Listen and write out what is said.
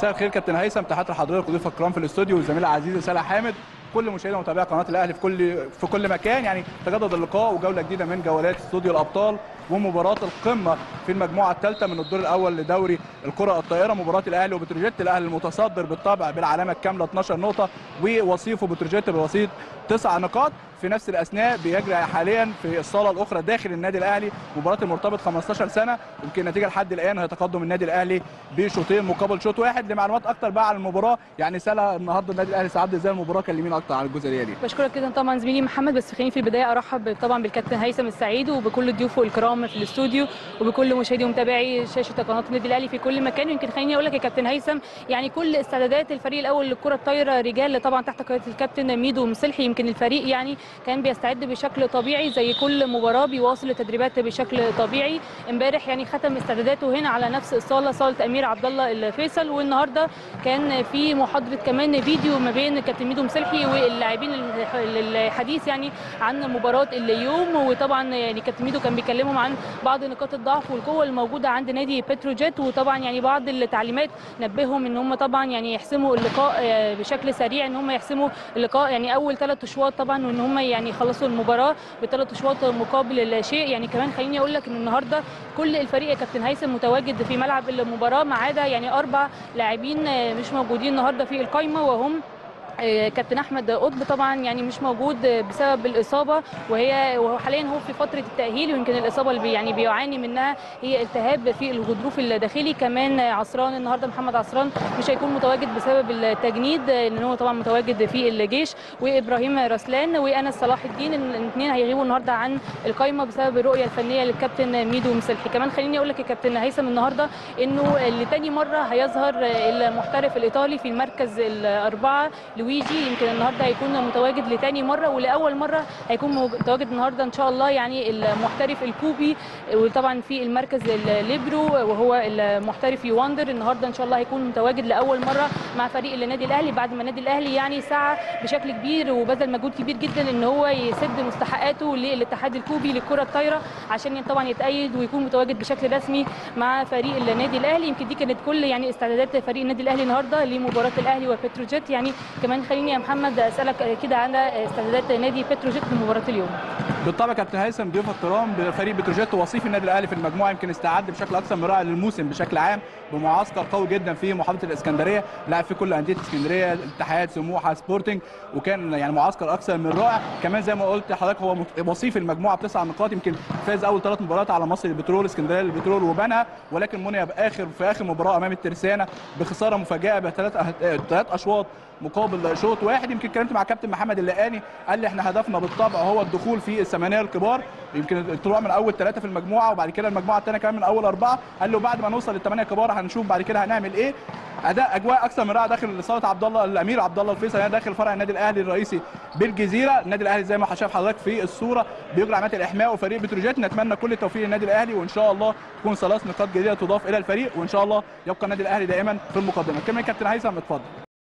مساء الخير كابتن هيثم تحياتي لحضرتك وضيوف الكرام في الاستوديو والزميله العزيزه سلا حامد كل مشاهدي ومتابعي قناه الاهلي في كل في كل مكان يعني تجدد اللقاء وجوله جديده من جولات استوديو الابطال ومباراه القمه في المجموعه الثالثه من الدور الاول لدوري الكره الطائره مباراه الاهلي وبتروجيت الاهلي المتصدر بالطبع بالعلامه الكامله 12 نقطه ووصيفه بتروجيت برصيد 9 نقاط في نفس الاثناء بيجري حاليا في الصاله الاخرى داخل النادي الاهلي مباراه المرتبط 15 سنه يمكن النتيجه لحد الان هي تقدم النادي الاهلي بشوطين مقابل شوط واحد لمعلومات اكتر بقى عن المباراه يعني سلا النهارده النادي الاهلي سعد ازاي المباراه كلمينا اكتر عن الجزئيه دي بشكرك جدا طبعا زميلي محمد بس خليني في البدايه ارحب طبعا بالكابتن هيثم السعيد وبكل ضيوفه الكرام في الاستوديو وبكل مشاهدي ومتابعي شاشه قناه النادي الاهلي في كل مكان يمكن خليني اقول لك يا كابتن هيثم يعني كل استعدادات الفريق الاول للكره الطايره رجال طبعا تحت قياده الكابتن ميدو مسلحي يمكن الفريق يعني كان بيستعد بشكل طبيعي زي كل مباراه بيواصل التدريبات بشكل طبيعي امبارح يعني ختم استعداداته هنا على نفس الصاله صاله امير عبد الله الفيصل والنهارده كان في محاضره كمان فيديو ما بين كابتن ميدو مسلحي واللاعبين الحديث يعني عن مباراه اليوم وطبعا يعني كابتن ميدو كان بيكلمهم عن بعض نقاط الضعف والقوه الموجوده عند نادي بتروجيت وطبعا يعني بعض التعليمات نبههم ان هم طبعا يعني يحسموا اللقاء بشكل سريع ان هم يحسموا اللقاء يعني اول ثلاث اشواط طبعا وان هم يعني يخلصوا المباراه بثلاث اشواط مقابل لا شيء يعني كمان خليني اقول لك ان النهارده كل الفريق يا كابتن هيثم متواجد في ملعب المباراه ما عدا يعني اربع لاعبين مش موجودين النهارده في القائمه وهم كابتن احمد قطب طبعا يعني مش موجود بسبب الاصابه وهي وهو حاليا هو في فتره التاهيل ويمكن الاصابه اللي يعني بيعاني منها هي التهاب في الغضروف الداخلي كمان عصران النهارده محمد عصران مش هيكون متواجد بسبب التجنيد لان هو طبعا متواجد في الجيش وابراهيم رسلان وانس صلاح الدين الاثنين هيغيبوا النهارده عن القائمه بسبب الرؤيه الفنيه للكابتن ميدو مسلحي كمان خليني اقول لك يا كابتن هيثم النهارده انه لتاني مره هيظهر المحترف الايطالي في المركز الاربعه لويجي يمكن النهارده هيكون متواجد لتاني مره ولاول مره هيكون متواجد النهارده ان شاء الله يعني المحترف الكوبي وطبعا في المركز الليبرو وهو المحترف يواندر النهارده ان شاء الله هيكون متواجد لاول مره مع فريق النادي الاهلي بعد ما النادي الاهلي يعني سعى بشكل كبير وبذل مجهود كبير جدا ان هو يسد مستحقاته للاتحاد الكوبي للكره الطايره عشان طبعا يتأيد ويكون متواجد بشكل رسمي مع فريق النادي الاهلي يمكن دي كانت كل يعني استعدادات فريق النادي الاهلي النهارده لمباراه الاهلي وبتروجيت يعني كمان خليني يا محمد اسالك كده عن استعدادات نادي بتروجيت لمباراه اليوم بالطبع كابتن هيثم ضيوف الكرام بفريق بتروجيت وصيف النادي الاهلي في المجموعه يمكن استعد بشكل اكثر من رائع للموسم بشكل عام بمعسكر قوي جدا في محافظه الاسكندريه لعب في كل انديه اسكندريه الاتحاد سموحه سبورتنج وكان يعني معسكر اكثر من رائع كمان زي ما قلت لحضرتك هو وصيف المجموعه بتسع نقاط يمكن فاز اول ثلاث مباريات على مصر البترول اسكندريه للبترول وبنها ولكن منى باخر في اخر مباراه امام الترسانه بخساره مفاجئه بثلاث ثلاث اشواط مقابل شوط واحد يمكن اتكلمت مع كابتن محمد اللقاني قال لي احنا هدفنا بالطبع هو الدخول في الثمانيه الكبار يمكن الطلوع من اول ثلاثه في المجموعه وبعد كده المجموعه الثانيه كمان من اول اربعه قال له بعد ما نوصل للثمانيه الكبار هنشوف بعد كده هنعمل ايه اداء اجواء اكثر من رائع داخل صاله عبد الله الامير عبد الله الفيصل يعني داخل فرع النادي الاهلي الرئيسي بالجزيره النادي الاهلي زي ما شاف حضرتك في الصوره بيجري عمليات الاحماء وفريق بتروجيت نتمنى كل التوفيق للنادي الاهلي وان شاء الله تكون ثلاث نقاط جديده تضاف الى الفريق وان شاء الله يبقى النادي الاهلي دائما في المقدمه كمان كابتن هيثم اتفضل